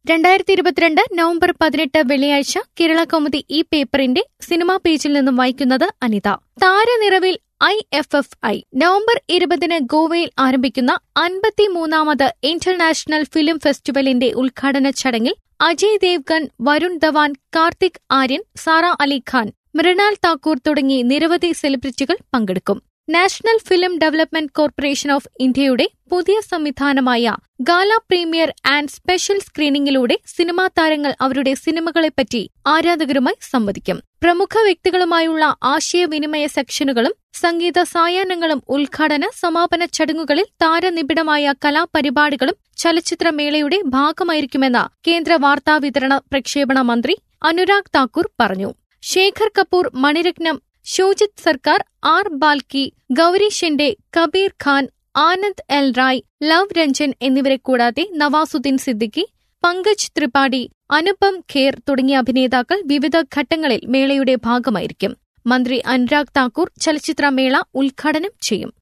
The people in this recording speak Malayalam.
രണ്ടായിരത്തി ഇരുപത്തിരണ്ട് നവംബർ പതിനെട്ട് വെള്ളിയാഴ്ച കേരള കൗമുദി ഈ പേപ്പറിന്റെ സിനിമാ പേജിൽ നിന്നും വായിക്കുന്നത് അനിത താരനിറവിൽ I F F I November ഇരുപതിന് ഗോവയിൽ ആരംഭിക്കുന്ന അൻപത്തിമൂന്നാമത് ഇന്റർനാഷണൽ ഫിലിം ഫെസ്റ്റിവലിന്റെ ഉദ്ഘാടന ചടങ്ങിൽ അജയ് ദേവ്ഗൺ വരുൺ ധവാൻ കാർത്തിക് ആര്യൻ സാറ അലി ഖാൻ മൃണാൽ താക്കൂർ തുടങ്ങി നിരവധി സെലിബ്രിറ്റികൾ പങ്കെടുക്കും national film development corporation of ഇന്ത്യയുടെ പുതിയ സംവിധാനമായ ഗാല പ്രീമിയർ ആൻഡ് സ്പെഷ്യൽ സ്ക്രീനിംഗിലൂടെ സിനിമാ താരങ്ങൾ അവരുടെ സിനിമകളെപ്പറ്റി ആരാധകരുമായി സംവദിക്കും പ്രമുഖ വ്യക്തികളുമായുള്ള ആശയവിനിമയ സെക്ഷനുകളും സംഗീത സായാഹ്നങ്ങളും ഉദ്ഘാടന സമാപന ചടങ്ങുകളിൽ താരനിബിഡമായ കലാപരിപാടികളും ചലച്ചിത്രമേളയുടെ ഭാഗമായിരിക്കുമെന്ന് കേന്ദ്ര വാർത്താവിതരണ പ്രക്ഷേപണ മന്ത്രി അനുരാഗ് താക്കൂർ പറഞ്ഞു ശേഖർ കപൂർ മണിരത്നം ഷോജിത് സർക്കാർ ആർ ബാൽക്കി ഗൌരി ഷിൻഡെ കബീർ ഖാൻ ആനന്ദ് എൽ റായ് ലവ് രഞ്ജൻ എന്നിവരെ കൂടാതെ നവാസുദ്ദീൻ സിദ്ദിഖി പങ്കജ് ത്രിപാഠി അനുപം ഖേർ തുടങ്ങിയ അഭിനേതാക്കൾ വിവിധ ഘട്ടങ്ങളിൽ മേളയുടെ ഭാഗമായിരിക്കും മന്ത്രി അനുരാഗ് താക്കൂർ ചലച്ചിത്രമേള ഉദ്ഘാടനം ചെയ്യും